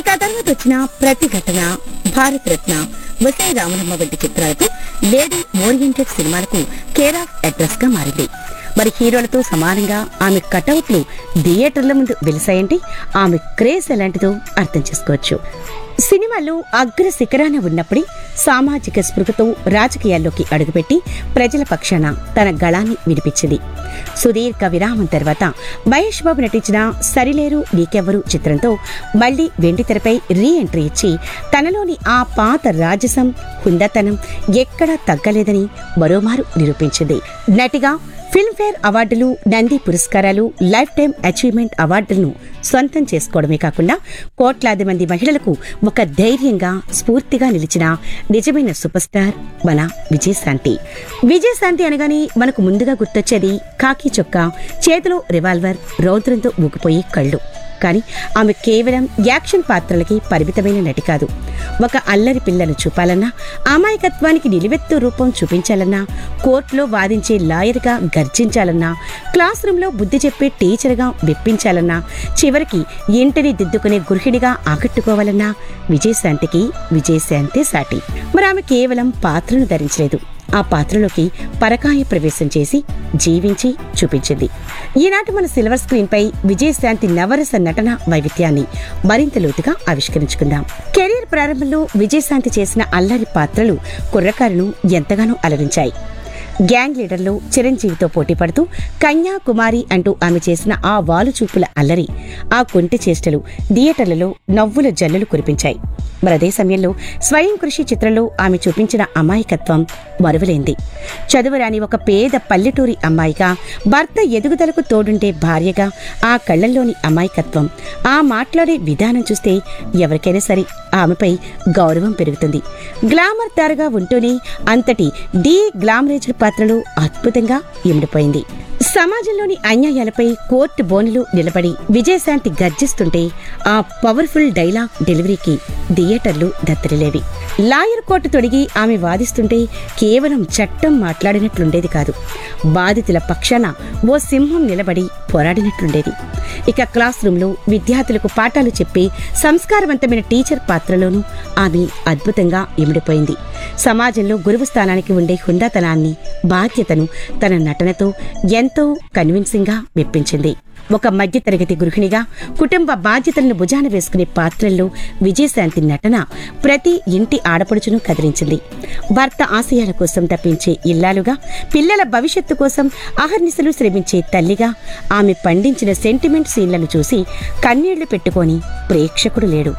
ఇక ఆ తర్వాత వచ్చిన ప్రతిఘటన భారత రత్న వసై రామనమ్మ వంటి చిత్రాలతో లేడీ ఓరియంటెడ్ సినిమాలకు కేర్ ఆఫ్ అడ్రస్ గా మారింది మరి హీరోలతో సమానంగా ఆమె కటౌట్లు థియేటర్ల ముందు వెలిసాయంటే ఆమె క్రేజ్ ఎలాంటిదో అర్థం చేసుకోవచ్చు సినిమాలో అగ్ర శిఖరాన ఉన్నప్పుడే సామాజిక స్పృహతో రాజకీయాల్లోకి అడుగుపెట్టి ప్రజల పక్షాన తన గళాన్ని వినిపించింది సుదీర్ఘ విరామం తర్వాత మహేష్ బాబు నటించిన సరిలేరు నీకెవ్వరు చిత్రంతో మళ్లీ వెండితెరపై రీ ఎంట్రీ ఇచ్చి తనలోని ఆ పాత రాజసం హుందతనం ఎక్కడా తగ్గలేదని మరోమారు నిరూపించింది నటిగా ఫిల్మ్ఫేర్ అవార్డులు నంది పురస్కారాలు లైఫ్ టైం అచీవ్మెంట్ అవార్డులను సొంతం చేసుకోవడమే కాకుండా కోట్లాది మంది మహిళలకు ఒక ధైర్యంగా స్ఫూర్తిగా నిలిచిన నిజమైన సూపర్ స్టార్ మన విజయశాంతి విజయశాంతి అనగానే మనకు ముందుగా గుర్తొచ్చేది కాకి చొక్కా చేతిలో రివాల్వర్ రౌద్రంతో ఊగిపోయే కళ్ళు కానీ ఆమె కేవలం యాక్షన్ పాత్రలకి పరిమితమైన నటి కాదు ఒక అల్లరి పిల్లను చూపాలన్నా అమాయకత్వానికి నిలువెత్తు రూపం చూపించాలన్నా కోర్టులో వాదించే లాయర్గా గర్జించాలన్నా క్లాస్ రూమ్లో బుద్ధి చెప్పే టీచర్గా మెప్పించాలన్నా చివరికి ఇంటిని దిద్దుకునే గృహిణిగా ఆకట్టుకోవాలన్నా విజయశాంతికి విజయశాంతి సాటి మరి ఆమె కేవలం పాత్రను ధరించలేదు ఆ పాత్రలోకి పరకాయ ప్రవేశం చేసి జీవించి చూపించింది ఈనాటి మన సిల్వర్ స్క్రీన్ పై విజయశాంతి నవరస నటన వైవిధ్యాన్ని మరింత లోతుగా ఆవిష్కరించుకుందాం కెరీర్ ప్రారంభంలో విజయశాంతి చేసిన అల్లరి పాత్రలు కుర్రకారును ఎంతగానో అలరించాయి గ్యాంగ్ లీడర్లో చిరంజీవితో పోటీ పడుతూ కన్యాకుమారి అంటూ ఆమె చేసిన ఆ వాలు చూపుల అల్లరి ఆ కొంటి చేష్టలు థియేటర్లలో నవ్వుల జల్లులు కురిపించాయి మరదే సమయంలో స్వయం కృషి చిత్రంలో ఆమె చూపించిన అమాయకత్వం మరువలేంది చదువురాని ఒక పేద పల్లెటూరి అమ్మాయిగా భర్త ఎదుగుదలకు తోడుండే భార్యగా ఆ కళ్ళల్లోని అమాయకత్వం ఆ మాట్లాడే విధానం చూస్తే ఎవరికైనా సరే ఆమెపై గౌరవం పెరుగుతుంది గ్లామర్ తారగా ఉంటూనే అంతటి డీ గ్లామరేజ్డ్ పాత్రలు అద్భుతంగా ఇమిడిపోయింది సమాజంలోని అన్యాయాలపై కోర్టు బోనులు నిలబడి విజయశాంతి గర్జిస్తుంటే ఆ పవర్ఫుల్ డైలాగ్ డెలివరీకి థియేటర్లు దత్తరిలేవి లాయర్ కోర్టు తొడిగి ఆమె వాదిస్తుంటే కేవలం చట్టం మాట్లాడినట్లుండేది కాదు బాధితుల పక్షాన ఓ సింహం నిలబడి పోరాడినట్లుండేది ఇక క్లాస్ రూంలో విద్యార్థులకు పాఠాలు చెప్పి సంస్కారవంతమైన టీచర్ పాత్రలోనూ ఆమె అద్భుతంగా ఇమిడిపోయింది సమాజంలో గురువు స్థానానికి ఉండే హుందాతనాన్ని బాధ్యతను తన నటనతో ఎంతో కన్విన్సింగ్ గా మెప్పించింది ఒక మధ్యతరగతి గృహిణిగా కుటుంబ బాధ్యతలను భుజాన వేసుకునే పాత్రల్లో విజయశాంతి నటన ప్రతి ఇంటి ఆడపడుచును కదిలించింది భర్త ఆశయాల కోసం తప్పించే ఇల్లాలుగా పిల్లల భవిష్యత్తు కోసం అహర్నిశలు శ్రమించే తల్లిగా ఆమె పండించిన సెంటిమెంట్ సీన్లను చూసి కన్నీళ్లు పెట్టుకొని ప్రేక్షకుడు లేడు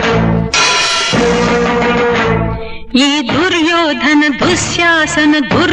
ఈ దుర్యోధన దుశ్శాసన దుర్